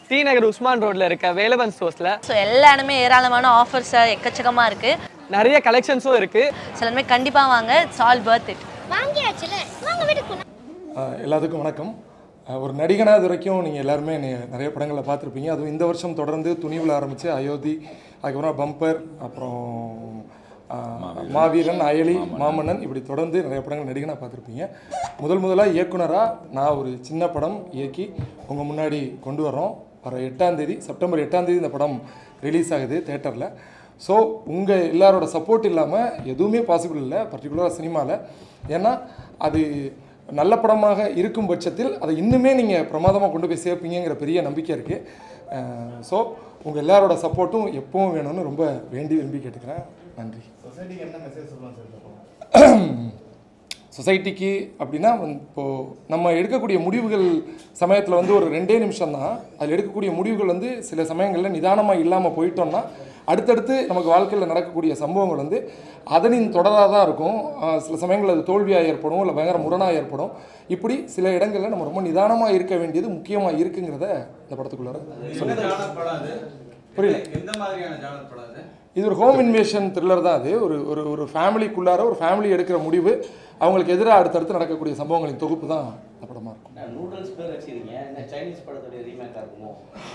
D நகர் உஸ்மான் ரோட்ல இருக்க Velavan ஸ்டோர்ஸ்ல so எல்லா இடமே ஏராளமான ஆஃபர்ஸ் எக்கச்சக்கமாக இருக்குது நிறைய கலெக்ஷன்ஸும் இருக்கு ஸோ எல்லாமே கண்டிப்பாக வாங்க இட்ஸ் ஆல் பர்த் இட் வாங்கியாச்சுல வாங்க வீட்டுக்கு போலாம். ஆஹ் எல்லாத்துக்கும் வணக்கம் ஆஹ் ஒரு நடிகனாக இது வரைக்கும் நீங்கள் எல்லாருமே என்னை நிறைய படங்களில் பார்த்துருப்பீங்க அதுவும் இந்த வருஷம் தொடர்ந்து துணிவில் ஆரம்பித்து அயோத்தி அதுக்கப்புறம் பம்பர் அப்புறம் ஆஹ், மாவீரன் அயலி மாமன்னன் இப்படி தொடர்ந்து நிறைய படங்கள் நடிகனாக பார்த்துருப்பீங்க முதல் முதலாக இயக்குனராக நான் ஒரு சின்ன படம் இயக்கி உங்கள் முன்னாடி கொண்டு வர்றோம் வர எட்டாம் தேதி செப்டம்பர் எட்டாம் தேதி இந்த படம் ரிலீஸ் ஆகுது தேட்டரில் ஸோ உங்கள் எல்லாரோட சப்போர்ட் இல்லாமல் எதுவுமே பாசிபிள் இல்லை பர்டிகுலராக சினிமாவில் ஏன்னா அது நல்ல படமாக இருக்கும் பட்சத்தில் அதை இன்னுமே நீங்கள் பிரமாதமாக கொண்டு போய் சேர்ப்பீங்கிற பெரிய நம்பிக்கை இருக்குது ஸோ உங்கள் எல்லாரோட சப்போர்ட்டும் எப்பவும் வேணும்னு ரொம்ப வேண்டி விரும்பி கேட்டுக்கிறேன் நன்றி சொசைட்டிக்கு அப்படின்னா வந்து இப்போது நம்ம எடுக்கக்கூடிய முடிவுகள் சமயத்தில் வந்து ஒரு ரெண்டே நிமிஷம் தான் அதில் எடுக்கக்கூடிய முடிவுகள் வந்து சில சமயங்களில் நிதானமாக இல்லாமல் போயிட்டோம்னா அடுத்தடுத்து நமக்கு வாழ்க்கையில் நடக்கக்கூடிய சம்பவங்கள் வந்து அதனின் தொடராக தான் இருக்கும் ஆஹ் சில சமயங்களில் அது தோல்வியாக ஏற்படும் இல்லை பயங்கர முரணாக ஏற்படும் இப்படி சில இடங்களில் நம்ம ரொம்ப நிதானமாக இருக்க வேண்டியது முக்கியமாக இருக்குங்கிறத இந்த படத்துக்குள்ளார என்ன ஜானர் படம் அது புரியல. எந்த மாதிரியான ஜானர் படம் அது இது ஒரு ஹோம் இன்வேஷன் த்ரில்லர் தான் அது ஒரு ஒரு ஒரு ஃபேமிலிக்குள்ளார ஒரு ஃபேமிலி எடுக்கிற முடிவு அவங்களுக்கு எதிராக அடுத்தடுத்து நடக்கக்கூடிய சம்பவங்களின் தொகுப்பு தான் இந்த படமாக இருக்கும் நூடுல்ஸ் பேர் வச்சிருக்கீங்க இந்த சைனீஸ் படத்துடைய ரீமேக்கா இருக்குமோ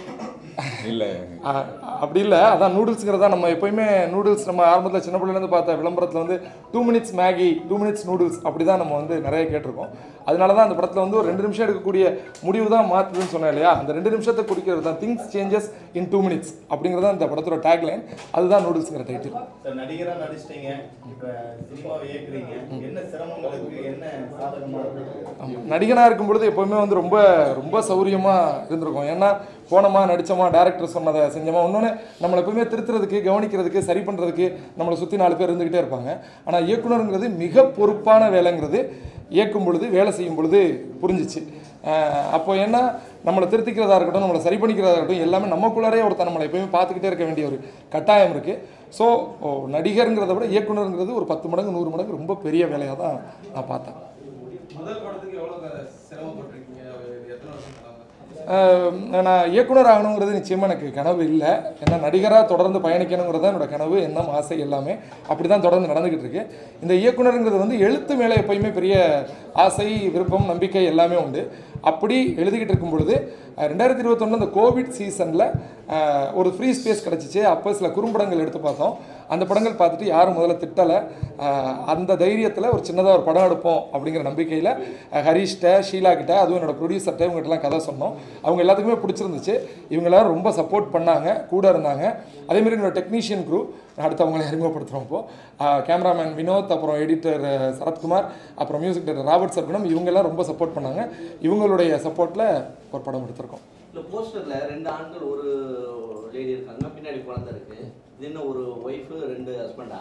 இல்லை அ- அப்படி இல்லை அதான் நூடுல்ஸுங்கிறதா நம்ம எப்பயுமே நூடுல்ஸ் நம்ம ஆரம்பத்தில் சின்ன பிள்ளைலேருந்து பார்த்த விளம்பரத்தில் வந்து two minutes Maggi two minutes noodles அப்படி தான் நம்ம வந்து நிறைய கேட்டிருக்கோம் அதனால தான் அந்த படத்தில் வந்து ஒரு ரெண்டு நிமிஷம் எடுக்கக்கூடிய முடிவு தான் மாற்றுதுன்னு சொன்னேன் இல்லையா அந்த ரெண்டு நிமிஷத்தை குறிக்கிறது தான் things changes in two minutes அப்படிங்கிறது தான் இந்த படத்தோட டேக்லைன் அதுதான் நூடுல்ஸுங்கிற டைட்டில் சார் நடிகரா நடிச்சிட்டீங்க இப்ப சினிமாவை இயக்குறீங்க என்ன சிரமங்களுக்கு என்ன சாதகமா இருக்கு ஆமாம் நடிகனாக இருக்கும் பொழுது எப்போவுமே வந்து ரொம்ப ரொம்ப சௌரியமாக இருந்திருக்கும் ஏன்னா போனோமா நடித்தோமா டேரக்டர் சொன்னதை செஞ்சோமா இன்னொன்று நம்மளை எப்பவுமே திருத்துறதுக்கு கவனிக்கிறதுக்கு சரி பண்ணுறதுக்கு நம்மளை சுற்றி நாலு பேர் இருந்துக்கிட்டே இருப்பாங்க ஆனால் இயக்குனருங்கிறது மிக பொறுப்பான வேலைங்கிறது இயக்கும் பொழுது வேலை செய்யும் பொழுது புரிஞ்சிச்சு அஹ் அப்போ என்ன நம்மளை திருத்திக்கிறதா இருக்கட்டும் நம்மளை சரி பண்ணிக்கிறதா இருக்கட்டும் எல்லாமே நமக்குள்ளாரே ஒருத்தர் நம்மளை எப்பயுமே பார்த்துக்கிட்டே இருக்க வேண்டிய ஒரு கட்டாயம் இருக்குது ஸோ நடிகருங்கிறத விட இயக்குனருங்கிறது ஒரு பத்து மடங்கு நூறு மடங்கு ரொம்ப பெரிய வேலையாக தான் நான் பார்த்தேன் முதல் படத்துக்கு எவ்வளவு சிரமப்பட்டிருக்கீங்க எத்தனை வருஷம் கனவு ஆஹ் நான் இயக்குனர் ஆகணுங்கிறது நிச்சயமாக எனக்கு கனவு இல்லை ஏன்னா நடிகராக தொடர்ந்து பயணிக்கணுங்கிறது தான் என்னோட கனவு எண்ணம் ஆசை எல்லாமே அப்படி தான் தொடர்ந்து நடந்துக்கிட்டு இருக்கு இந்த இயக்குனருங்கிறது வந்து எழுத்து மேலே எப்பயுமே பெரிய ஆசை விருப்பம் நம்பிக்கை எல்லாமே உண்டு அப்படி எழுதிக்கிட்டு இருக்கும் பொழுது அஹ் ரெண்டாயிரத்தி இருபத்தொன்று அந்த கோவிட் சீசனில் ஒரு ஃப்ரீ ஸ்பேஸ் கிடச்சிச்சு அப்போ சில குறும்படங்கள் எடுத்து பார்த்தோம் அந்த படங்கள் பார்த்துட்டு யாரும் முதல்ல திட்டலை அந்த தைரியத்தில் ஒரு சின்னதாக ஒரு படம் எடுப்போம் அப்படிங்கிற நம்பிக்கையில் ஹரிஷ்ட ஷீலா கிட்ட அதுவும் என்னோட ப்ரொடியூசர்கிட்ட இவங்ககிட்டலாம் கதை சொன்னோம் அவங்க எல்லாத்துக்குமே பிடிச்சிருந்துச்சு இவங்க எல்லாரும் ரொம்ப சப்போர்ட் பண்ணாங்க கூட இருந்தாங்க அதேமாதிரி என்னோட டெக்னீஷியன் குரூப் அடுத்து அவங்களை அறிமுகப்படுத்துகிறோம் இப்போது கேமராமேன் வினோத் அப்புறம் எடிட்டர் சரத்குமார் அப்புறம் மியூசிக் டைரக்டர் ராபர்ட் சர்க்குனம் இவங்கெல்லாம் ரொம்ப சப்போர்ட் பண்ணாங்க இவங்களுடைய சப்போர்ட்டில் ஒரு படம் எடுத்திருக்கோம் இல்ல போஸ்டர்ல ரெண்டு ஆண்கள் ஒரு லேடி இருக்காங்க பின்னாடி குழந்தை இருக்கு இது என்ன ஒரு ஒய்ஃபு ரெண்டு ஹஸ்பண்டா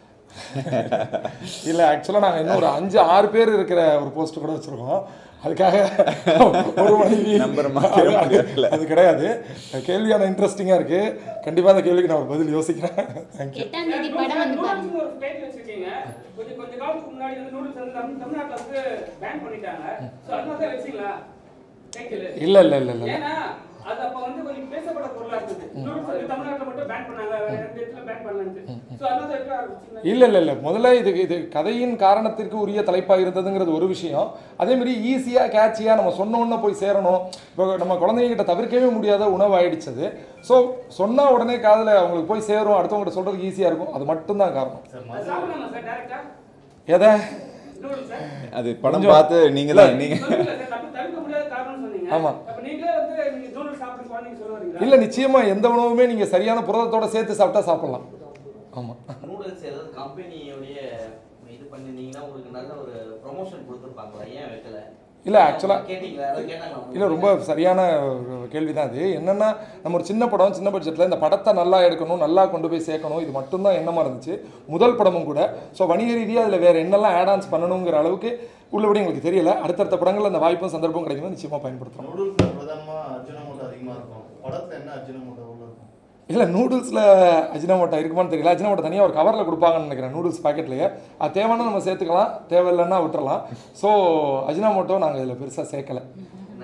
இல்லை ஆக்சுவலாக நாங்கள் இன்னும் ஒரு அஞ்சு ஆறு பேர் இருக்கிற ஒரு போஸ்ட் கூட வச்சுருக்கோம் அதுக்காக ஒரு மனைவி நம்பர் மாத்திர முடியாதுல்ல. அது கிடையாது கேள்வியான இன்ட்ரெஸ்டிங்காக இருக்குது கண்டிப்பாக அந்த கேள்விக்கு நான் ஒரு பதில் யோசிக்கிறேன் தேங்க்யூ எட்டாம் தேதி படம் வந்து பாருங்க நூடுல்ஸ்னு ஒரு பேஜ் வச்சிருக்கீங்க கொஞ்சம் கொஞ்ச காலத்துக்கு முன்னாடி வந்து நூடுல்ஸ் வந்து தமிழ் தமிழ்நாட்டுல வந்து பேன் பண்ணிட்டாங்க சோ அதனால தான் வச்சீங்களா டைட்டில் இல்லை இல்லை இல்லை இல்லை ஏன்னா அது அப்ப வந்து கொஞ்சம் பேசப்பட பொருளா இருந்தது நூடுல்ஸ் வந்து தமிழ்நாட்டுல மட்டும் பேன் பண்ணாங்க வேற எந்த இடத்துல பேன் பண்ணலன்ட்டு சோ அதனால தான் வைக்க ஆரம்பிச்சீங்க இல்லை இல்லை இல்லை முதல்ல இது இது கதையின் காரணத்திற்கு உரிய தலைப்பாக இருந்ததுங்கிறது ஒரு விஷயம் அதேமாரி ஈஸியாக கேட்சியாக நம்ம சொன்ன உடனே போய் சேரணும் இப்போ நம்ம குழந்தைங்ககிட்ட தவிர்க்கவே முடியாத உணவு ஆயிடுச்சு அது ஸோ சொன்னால் உடனே காதில் அவங்களுக்கு போய் சேரும் அடுத்தவங்ககிட்ட சொல்கிறதுக்கு ஈஸியாக இருக்கும் அது மட்டும்தான் காரணம் அது சாப்பிடலாமா சார் டேரக்டா எதை நூடுல்ஸ் அது படம் பார்த்து நீங்க தான் நீங்க சொல்லுங்க சார் தப்பு தவிர்க்க முடியாத காரணம்னு சொன்னீங்க ஆமா. அப்ப நீங்களே வந்து நீங்க நூடுல்ஸ் சாப்பிடுங்க குழந்தைங்க சொல்ல வரீங்களா இல்லை நிச்சயமாக எந்த உணவுமே நீங்கள் சரியான புரதத்தோட சேர்த்து சாப்பிட்டா சாப்பிட்லாம் ஆமாம் நூடுல்ஸ் ஏதாவது கம்பெனியோடைய இது பண்ணிருந்தீங்கன்னா உங்களுக்கு நல்ல ஒரு ப்ரொமோஷன் கொடுத்துருப்பாங்களா ஏன் வைக்கல இல்லை ஆக்சுவலாக கேட்டீங்களா யாராவது கேட்டாங்களா இல்லை ரொம்ப சரியான கேள்வி தான் அது என்னென்னா நம்ம ஒரு சின்ன படம் சின்ன பட்ஜெட்டில் இந்த படத்தை நல்லா எடுக்கணும் நல்லா கொண்டு போய் சேர்க்கணும் இது மட்டும்தான் எண்ணமாக இருந்துச்சு முதல் படமும் கூட ஸோ வணிக ரீதியாக அதில் வேறு என்னெல்லாம் ஆட் ஆன்ஸ் பண்ணணுங்கிற அளவுக்கு உள்ளபடி எங்களுக்கு தெரியல அடுத்தடுத்த படங்களில் அந்த வாய்ப்பும் சந்தர்ப்பம் கிடைக்கும் நிச்சயமாக பயன்படுத்துகிறோம் நூடுல்ஸ்ல பிரதானமா அர்ஜுனமோட்டோ அதிகமா இருக்கும் படத்துல என்ன அர்ஜுனமோட்டோ உள்ள இருக்கும் இல்லை நூடுல்ஸில் அஜினமோட்டோ இருக்குமான்னு தெரியல அஜினமோட்டோ தனியாக ஒரு கவரில் கொடுப்பாங்கன்னு நினைக்கிறேன் நூடுல்ஸ் பாக்கெட்லேயே அது தேவைன்னா நம்ம சேர்த்துக்கலாம் தேவையில்லைன்னா விட்டுறலாம் ஸோ அஜினமோட்டோ நாங்கள் இதில் பெருசாக சேர்க்கலை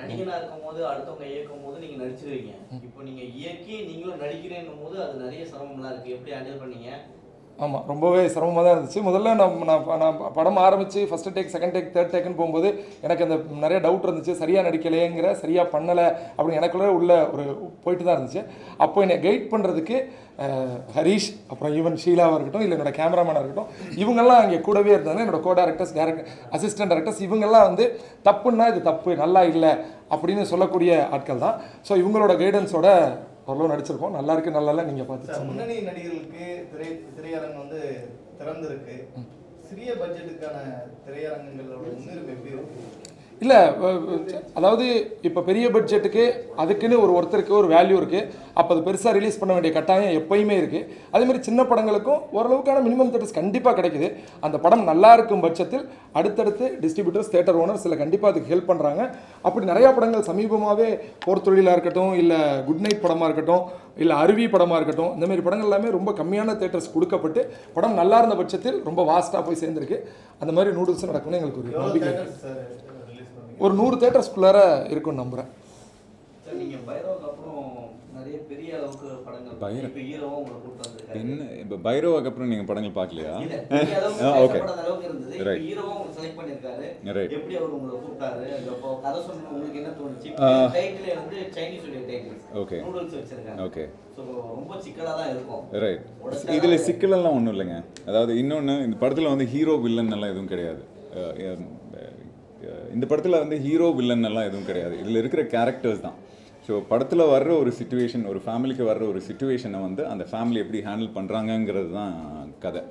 நடிகனா இருக்கும் போது அடுத்தவங்க இயக்கும் போது நீங்க நடிச்சிருவீங்க இப்போ நீங்க இயக்கி நீங்களும் நடிக்கிறேன்னும் போது அது நிறைய சிரமம்லாம் இருக்கு எப்படி ஹேண்டில் பண்ணீங்க ஆமாம் ரொம்பவே சிரமமாக தான் இருந்துச்சு முதல்ல நான் நான் நான் படம் ஆரம்பித்து first take second take third டேக்குன்னு போகும்போது எனக்கு அந்த நிறைய டவுட் இருந்துச்சு சரியாக நடிக்கலையேங்கிற சரியாக பண்ணலை அப்படின்னு எனக்குள்ளே உள்ள ஒரு போயிட்டு தான் இருந்துச்சு அப்போ என்னை கைட் பண்ணுறதுக்கு ஹரீஷ் அப்புறம் ஈவன் ஷீலாவாக இருக்கட்டும் இல்லை என்னோட கேமராமேனாக இருக்கட்டும் இவங்கெல்லாம் அங்கே கூடவே இருந்தாங்க என்னோட co directors director assistant directors இவங்கெல்லாம் வந்து தப்புன்னா இது தப்பு நல்லா இல்லை அப்படின்னு சொல்லக்கூடிய ஆட்கள் தான் ஸோ இவங்களோட கைடன்ஸோட ஓரளவு நடிச்சிருக்கோம் நல்லா இருக்கு நல்லா இல்லை நீங்கள் பார்த்து சார் சொல்லுங்க முன்னணி நடிகர்களுக்கு திரை திரையரங்கம் வந்து திறந்திருக்கு சிறிய பட்ஜெட்டுக்கான திரையரங்கங்களோட முன்னுரிமை எப்படி இருக்கு இல்லை அதாவது இப்போ பெரிய பட்ஜெட்டுக்கு அதுக்குன்னு ஒரு ஒருத்தருக்கு ஒரு வேல்யூ இருக்குது அப்போ அது பெருசாக ரிலீஸ் பண்ண வேண்டிய கட்டாயம் எப்பயுமே இருக்குது அதேமாதிரி சின்ன படங்களுக்கும் ஓரளவுக்கான மினிமம் தேட்டர்ஸ் கண்டிப்பாக கிடைக்குது அந்த படம் நல்லா இருக்கும் பட்சத்தில் அடுத்தடுத்து டிஸ்ட்ரிபியூட்டர்ஸ் தேட்டர் ஓனர்ஸ் இல்லை கண்டிப்பாக அதுக்கு ஹெல்ப் பண்ணுறாங்க அப்படி நிறையா படங்கள் சமீபமாகவே போர் தொழிலாக இருக்கட்டும் இல்லை குட் நைட் படமாக இருக்கட்டும் இல்லை அருவி படமாக இருக்கட்டும் இந்த மாதிரி படங்கள் எல்லாமே ரொம்ப கம்மியான தேட்டர்ஸ் கொடுக்கப்பட்டு படம் நல்லா இருந்த பட்சத்தில் ரொம்ப வாஸ்ட்டாக போய் சேர்ந்துருக்கு அந்த மாதிரி நூடுல்ஸ் நடக்கும்னு எங்களுக்கு ஒரு எவ்வளோ நம்பிக்கை தேட்டர்ஸ் சார் ரிலீஸ் பண்ணுவீங்க ஒரு நூறு தேட்டர்ஸ்குள்ளார இருக்கும்னு நம்புகிறேன் சார் நீங்க பைரவுக்கு அப்புறம் நிறைய பெரிய அளவுக்கு படங்கள் பைரவ். இப்போ ஹீரோவா உங்களை கூப்பிட்டு வந்திருக்காரு என்ன இப்போ பைரோவுக்கு அப்புறம் நீங்கள் படங்கள் பார்க்கலையா இல்ல, பெரிய அளவுக்கு ஆ ஓகே பேசப்படாத அளவுக்கு இருந்தது இப்போ Right. ஹீரோவா உங்களை செலக்ட் பண்ணிருக்காரு Right. எப்படி அவர் உங்களை கூப்பிட்டாரு அப்போ கதை சொன்ன உங்களுக்கு என்ன தோணுச்சு ஆ. டைட்டில் வந்து சைனீஸ் உடைய டைட்டில் Okay. நூடுல்ஸ் வச்சிருக்காங்க Okay. ஸோ ரொம்ப சிக்கலா தான் இருக்கும் ரைட் உடைச்சா இதில் தான் சிக்கலெல்லாம் ஒன்றும் இல்லைங்க அதாவது இன்னொன்று இந்த படத்தில் வந்து ஹீரோ வில்லன் எல்லாம் எதுவும் கிடையாது அஹ் அஹ் அஹ் இந்த படத்தில் வந்து ஹீரோ வில்லன் எல்லாம் எதுவும் கிடையாது இதில் இருக்கிற கேரக்டர்ஸ் தான் ஸோ படத்தில் வர்ற ஒரு சுச்சுவேஷன் ஒரு ஃபேமிலிக்கு வர்ற ஒரு சுச்சுவேஷனை வந்து அந்த ஃபேமிலி எப்படி ஹேண்டில் பண்ணுறாங்கங்கிறது தான் கதை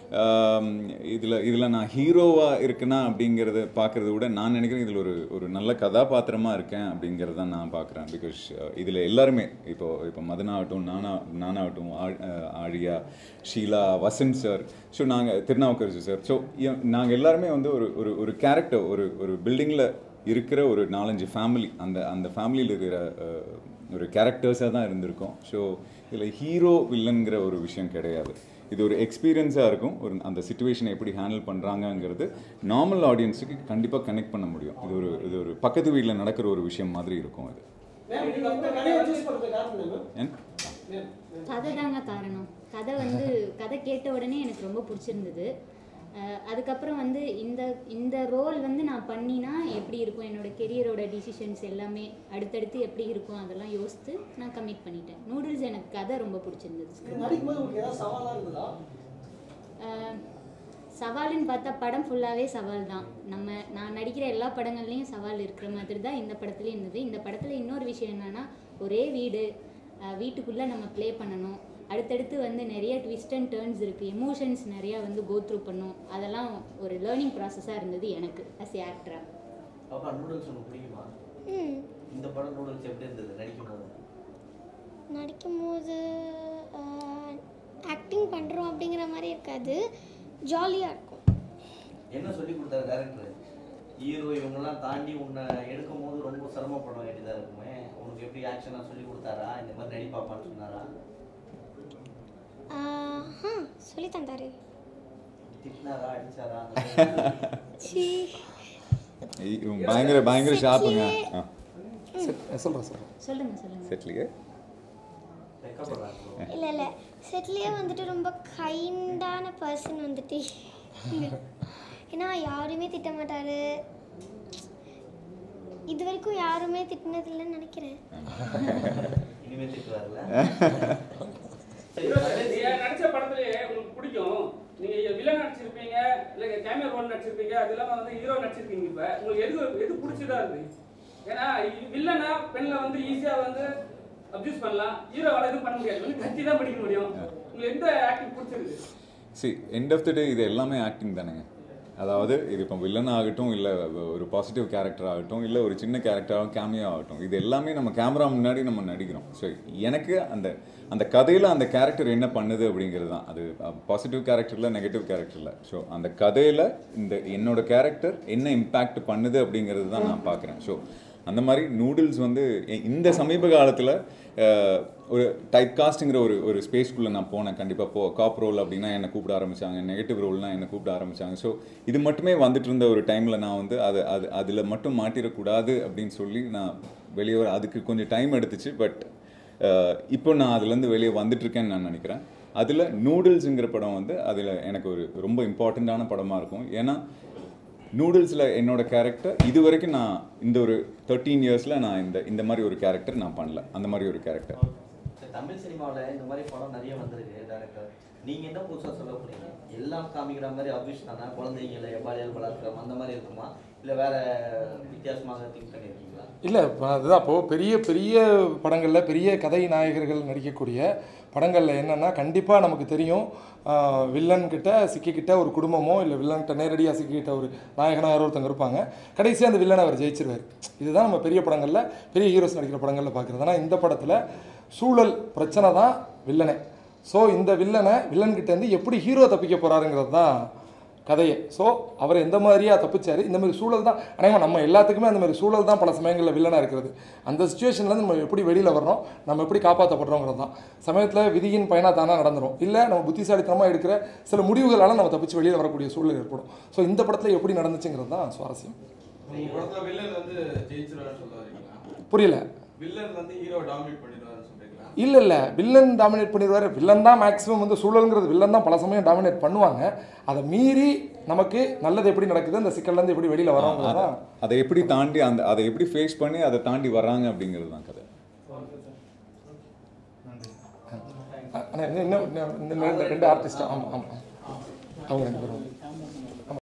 இதில் இதில் நான் ஹீரோவாக இருக்கேனா அப்படிங்கிறத பார்க்குறத விட நான் நினைக்கிறேன் இதில் ஒரு ஒரு நல்ல கதாபாத்திரமாக இருக்கேன் அப்படிங்கிறத தான் நான் பார்க்குறேன் பிகாஸ் இதில் எல்லாருமே இப்போ இப்போ மதனாகட்டும் நானா நானாகட்டும் ஆ- அஹ் ஆழியா ஷீலா வசந்த் சார் ஸோ நாங்கள் திருநாவுக்கரசு சார் ஸோ நாங்கள் எல்லாருமே வந்து ஒரு ஒரு ஒரு கேரக்டர் ஒரு ஒரு பில்டிங்கில் இருக்கிற ஒரு நாலஞ்சு ஃபேமிலி அந்த அந்த ஃபேமிலியில் இருக்கிற அஹ், ஒரு கேரக்டர்ஸாக தான் இருந்திருக்கோம் ஸோ இதில் ஹீரோ வில்லன்கிற ஒரு விஷயம் கிடையாது இது ஒரு எக்ஸ்பீரியன்ஸாக இருக்கும் ஒரு அந்த சுச்சுவேஷனை எப்படி ஹேண்டில் பண்ணுறாங்கங்கிறது நார்மல் ஆடியன்ஸுக்கு கண்டிப்பாக கனெக்ட் பண்ண முடியும் இது ஒரு இது ஒரு பக்கத்து வீட்டில் நடக்கிற ஒரு விஷயம் மாதிரி இருக்கும் அது ஏன்? கதை தாங்க காரணம் கதை வந்து கதை கேட்ட உடனே எனக்கு ரொம்ப பிடிச்சிருந்தது அஹ் அதுக்கப்புறம் வந்து இந்த இந்த ரோல் வந்து நான் பண்ணினா எப்படி இருக்கும் என்னோட கெரியரோட டிசிஷன்ஸ் எல்லாமே அடுத்தடுத்து எப்படி இருக்கும் அதெல்லாம் யோசித்து நான் கமிட் பண்ணிட்டேன் நூடுல்ஸ் எனக்கு கதை ரொம்ப பிடிச்சிருந்தது அஹ் சவாலுன்னு பார்த்தா படம் ஃபுல்லாகவே சவால் தான் நம்ம நான் நடிக்கிற எல்லா படங்கள்லேயும் சவால் இருக்கிற மாதிரி தான் இந்த படத்துலேயும் இருந்தது இந்த படத்தில் இன்னொரு விஷயம் என்னென்னா ஒரே வீடு அஹ் வீட்டுக்குள்ளே நம்ம ப்ளே பண்ணணும் அடுத்தடுத்து வந்து நிறைய ட்விஸ்ட் அண்ட் டேர்ன்ஸ் இருக்குது எமோஷன்ஸ் நிறையா வந்து கோ த்ரூ பண்ணும் அதெல்லாம் ஒரு லேர்னிங் ப்ராசஸாக இருந்தது எனக்கு அஸ் ஏ ஆக்டராக அப்பா நூடுல்ஸ் உங்களுக்கு பிடிக்குமா ம் இந்த படம் நூடுல்ஸ் எப்படி இருந்தது நடிக்கும் போது நடிக்கும்போது ஆக்டிங் பண்ணுறோம் அப்படிங்கிற மாதிரி இருக்காது ஜாலியாக இருக்கும் என்ன சொல்லி கொடுத்தாரு டேரக்டர் ஹீரோ இவங்கெல்லாம் தாண்டி உன்னை எடுக்கும் போது ரொம்ப சிரமப்பட வேண்டியதா இருக்குமே உனக்கு எப்படி ஆக்ஷனாக சொல்லி கொடுத்தாரா இந்த மாதிரி நடிப்பாப்பான்னு சொன்னாரா ஆ சொல்லி தந்தாரு திட்டினாரா அடிச்சாரா சி ஐ- இவங்க பயங்கர பயங்கர ஷார்ப்புங்க ஆ சொல்கிறேன் சொல்கிறேன் சொல்லுங்கள் சொல்லுங்கள் செட்லிங்க வெக்கப்படுறாங்க இல்லை இல்லை செட்லேயே வந்துட்டு ரொம்ப கைண்டான பர்சன் வந்துட்டு ஏன்னா யாருமே திட்ட மாட்டாரு இது வரைக்கும் யாருமே திட்டினதில்லைன்னு நினைக்கிறேன் இனிமே திட்டுவார்ல நீங்க நடிச்ச படத்துலயே உங்களுக்கு பிடிக்கும் நீங்க வில்லன் நடிச்சிருப்பீங்க இல்ல கேமியோ ரோல் நடிச்சிருப்பீங்க அது இல்லாம வந்து ஹீரோ நடிச்சிருப்பீங்க இப்ப உங்களுக்கு எது எது பிடிச்சதா இருக்கு ஏன்னா வில்லனா பெண்ல வந்து ஈஸியா வந்து அப்யூஸ் பண்ணலாம் ஹீரோவால எதுவும் பண்ண முடியாது வந்து கத்தி தான் படிக்க முடியும் உங்களுக்கு எந்த ஆக்டிங் பிடிச்சிருக்கு சி எண்ட் ஆஃப் த டே இது எல்லாமே ஆக்டிங் தானேங்க அதாவது இது இப்போ வில்லன் ஆகட்டும் இல்லை ஒரு பாசிட்டிவ் கேரக்டர் ஆகட்டும் இல்லை ஒரு சின்ன கேரக்டராகவும் கேமியோ ஆகட்டும் இது எல்லாமே நம்ம கேமரா முன்னாடி நம்ம நடிக்கிறோம் ஸோ எனக்கு அந்த அந்த கதையில் அந்த கேரக்டர் என்ன பண்ணுது அப்படிங்கிறது தான் அது பாசிட்டிவ் கேரக்டரில் நெகட்டிவ் கேரக்டரில் ஸோ அந்த கதையில் இந்த என்னோட கேரக்டர் என்ன இம்பேக்ட் பண்ணுது அப்படிங்கிறது தான் நான் பார்க்குறேன் ஸோ அந்த மாதிரி நூடுல்ஸ் வந்து எ- இந்த சமீப காலத்தில் அஹ், ஒரு டைப் காஸ்ட்டுங்கிற ஒரு ஒரு ஸ்பேஸ்க்குள்ளே நான் போனேன் கண்டிப்பாக போ காப் ரோல் அப்படின்னா என்னை கூப்பிட ஆரம்பிச்சாங்க நெகட்டிவ் ரோல்னா என்னை கூப்பிட ஆரம்பிச்சாங்க ஸோ இது மட்டுமே வந்துட்டு இருந்த ஒரு டைமில் நான் வந்து அது அது அதில் மட்டும் மாட்டிடக்கூடாது அப்படின்னு சொல்லி நான் வெளியே வர அதுக்கு கொஞ்சம் டைம் எடுத்துச்சு பட் இப்போ நான் அதுலேருந்து வெளியே வந்துட்டுருக்கேன்னு நான் நினைக்கிறேன் அதில் நூடுல்ஸுங்கிற படம் வந்து அதில் எனக்கு ஒரு ரொம்ப இம்பார்ட்டண்ட்டான படமாக இருக்கும் ஏன்னா நூடுல்ஸில் என்னோட கேரக்டர் இது வரைக்கும் நான் இந்த ஒரு தேர்ட்டீன் இயர்ஸில் நான் இந்த இந்த மாதிரி ஒரு கேரக்டர் நான் பண்ணல அந்த மாதிரி ஒரு கேரக்டர் சரி, தமிழ் சினிமாவில் இந்த மாதிரி படம் நிறைய வந்திருக்கு டேரக்டர் நீங்க என்ன புதுசா சொல்ல போறீங்க எல்லாம் காமிக்கிற மாதிரி அபிஷ் தானே குழந்தைங்களை பாலியல் பலாத்காரம் அந்த மாதிரி இருக்குமா இல்ல வேற வித்தியாசமாக திங்க் பண்ணியிருக்கீங்களா இல்லை அதுதான் இப்போது பெரிய பெரிய படங்களில் பெரிய கதை நாயகர்கள் நடிக்கக்கூடிய படங்களில் என்னென்னா கண்டிப்பாக நமக்கு தெரியும் ஆஹ், வில்லன் கிட்ட சிக்கிக்கிட்ட ஒரு குடும்பமோ இல்லை வில்லன்கிட்ட நேரடியாக சிக்கிக்கிட்ட ஒரு நாயகனாக யாரோ ஒருத்தங்க இருப்பாங்க கடைசியாக அந்த வில்லனை அவர் ஜெயிச்சிருவார் இதுதான் நம்ம பெரிய படங்களில் பெரிய ஹீரோஸ் நடிக்கிற படங்களில் பார்க்குறது ஆனால் இந்த படத்தில் சூழல் பிரச்சனை தான் வில்லனே ஸோ இந்த வில்லனை வில்லன்கிட்ட இருந்து எப்படி ஹீரோ தப்பிக்க போகிறாருங்கிறது தான் கதையை ஸோ அவர் எந்த மாதிரியா தப்பிச்சாரு இந்த மாதிரி சூழல் தான் அநேகமாக நம்ம எல்லாத்துக்குமே அந்த மாதிரி சூழல் தான் பல சமயங்களில் வில்லனாக இருக்கிறது அந்த சுச்சுவேஷன்லேருந்து நம்ம எப்படி வெளியில் வர்றோம் நம்ம எப்படி காப்பாற்றப்படுறோங்கிறது தான் சமயத்தில் விதியின் பயனாக தானாக நடந்துரும் இல்லை நம்ம புத்திசாலித்தனமாக எடுக்கிற சில முடிவுகளால் நம்ம தப்பிச்சு வெளியில் வரக்கூடிய சூழல் ஏற்படும் ஸோ இந்த படத்தில் எப்படி நடந்துச்சுங்கிறது தான் சுவாரஸ்யம் உங்க படத்துல வில்லன் வந்து ஜெயிச்சிருவாருன்னு சொல்ல வரீங்களா புரியல வில்லன் வந்து ஹீரோ டாமினேட் பண்ணிடுவாருன்னு சொல்றீங்களா இல்லை இல்லை வில்லன் டாமினேட் பண்ணிடுவார் வில்லன் தான் மேக்ஸிமம் வந்து சூழலுங்கிறது வில்லன் தான் பல சமயம் டாமினேட் பண்ணுவாங்க அதை மீறி நமக்கு நல்லது எப்படி நடக்குது அந்த சிக்கல்லேருந்து எப்படி வெளியில் வரோங்கிறது தான் அதை எப்படி தாண்டி அந்த அதை எப்படி ஃபேஸ் பண்ணி அதை தாண்டி வர்றாங்க அப்படிங்கிறது தான் கதை அண்ணா, இன்னும் இன்னும் இன்னும் ரெண்டு- ரெண்டு ஆர்டிஸ்ட் ஆமாம் ஆமாம் அவங்க ரெண்டு பேரும்